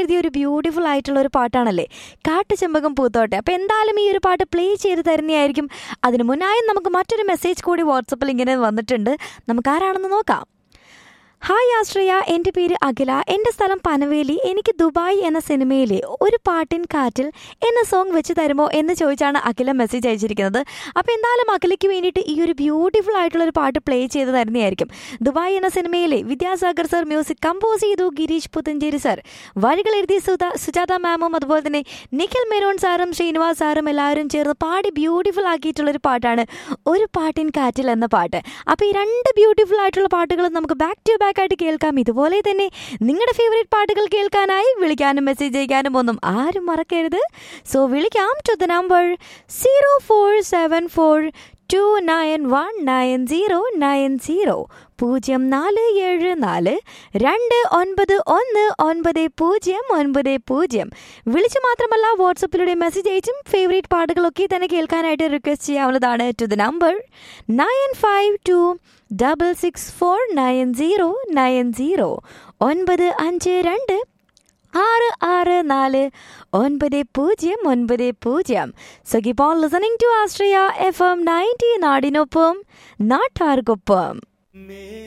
എഴുതിയ ഒരു ബ്യൂട്ടിഫുൾ ആയിട്ടുള്ള ഒരു പാട്ടാണല്ലേ കാട്ടുചെമ്പകം പൂത്തോട്ടെ അപ്പോൾ എന്തായാലും ഈ ഒരു പാട്ട് പ്ലേ ചെയ്ത് തരുന്നതായിരിക്കും അതിന് മുന്നായി നമുക്ക് മറ്റൊരു മെസ്സേജ് കൂടി വാട്സപ്പിൽ ഇങ്ങനെ വന്നിട്ടുണ്ട് നമുക്ക് ആരാണെന്ന് നോക്കാം ഹായ് ആശ്രയ എൻ്റെ പേര് അഖില എൻ്റെ സ്ഥലം പനവേലി എനിക്ക് ദുബായ് എന്ന സിനിമയിലെ ഒരു പാട്ടിൻ കാറ്റിൽ എന്ന സോങ് വെച്ച് തരുമോ എന്ന് ചോദിച്ചാണ് അഖില മെസ്സേജ് അയച്ചിരിക്കുന്നത് അപ്പോൾ എന്തായാലും അഖിലയ്ക്ക് വേണ്ടിയിട്ട് ഈ ഒരു ബ്യൂട്ടിഫുൾ ആയിട്ടുള്ള ഒരു പാട്ട് പ്ലേ ചെയ്ത് തരുന്നതായിരിക്കും ദുബായ് എന്ന സിനിമയിലെ വിദ്യാസാഗർ സർ മ്യൂസിക് കമ്പോസ് ചെയ്തു ഗിരീഷ് പുത്തഞ്ചേരി സർ വരികൾ എഴുതി സുധ സുജാത മാമും അതുപോലെ തന്നെ നിഖിൽ മെരോൺ സാറും ശ്രീനിവാസ് സാറും എല്ലാവരും ചേർന്ന് പാടി ബ്യൂട്ടിഫുൾ ആക്കിയിട്ടുള്ള ഒരു പാട്ടാണ് ഒരു പാട്ടിൻ കാറ്റിൽ എന്ന പാട്ട് അപ്പോൾ ഈ രണ്ട് ബ്യൂട്ടിഫുൾ ആയിട്ടുള്ള പാട്ടുകളും നമുക്ക് ബാക്ക് ടു ബാക്ക് ആയിട്ട് കേൾക്കാം ഇതുപോലെ തന്നെ നിങ്ങളുടെ ഫേവറേറ്റ് പാട്ടുകൾ കേൾക്കാനായി വിളിക്കാനും മെസ്സേജ് അയക്കാനും ഒന്നും ആരും മറക്കരുത് സോ വിളിക്കാം to the number zero four seven four two nine one nine zero nine zero പൂജ്യം നാല് ഏഴ് നാല് രണ്ട് ഒൻപത് ഒന്ന് ഒൻപത് പൂജ്യം ഒൻപത് പൂജ്യം വിളിച്ചു മാത്രമല്ല വാട്സപ്പിലൂടെ മെസ്സേജ് അയച്ചും ഫേവറേറ്റ് പാട്ടുകളൊക്കെ തന്നെ കേൾക്കാനായിട്ട് റിക്വസ്റ്റ് ചെയ്യാവുന്നതാണ് to the number nine five two double six four nine zero nine zero ഒൻപത് അഞ്ച് രണ്ട് ആറ് ആറ് നാല് ഒൻപത് പൂജ്യം ഒൻപത് പൂജ്യം so keep on listening to Austria F M ninety നാടിനൊപ്പം നാട്ടാർക്കൊപ്പം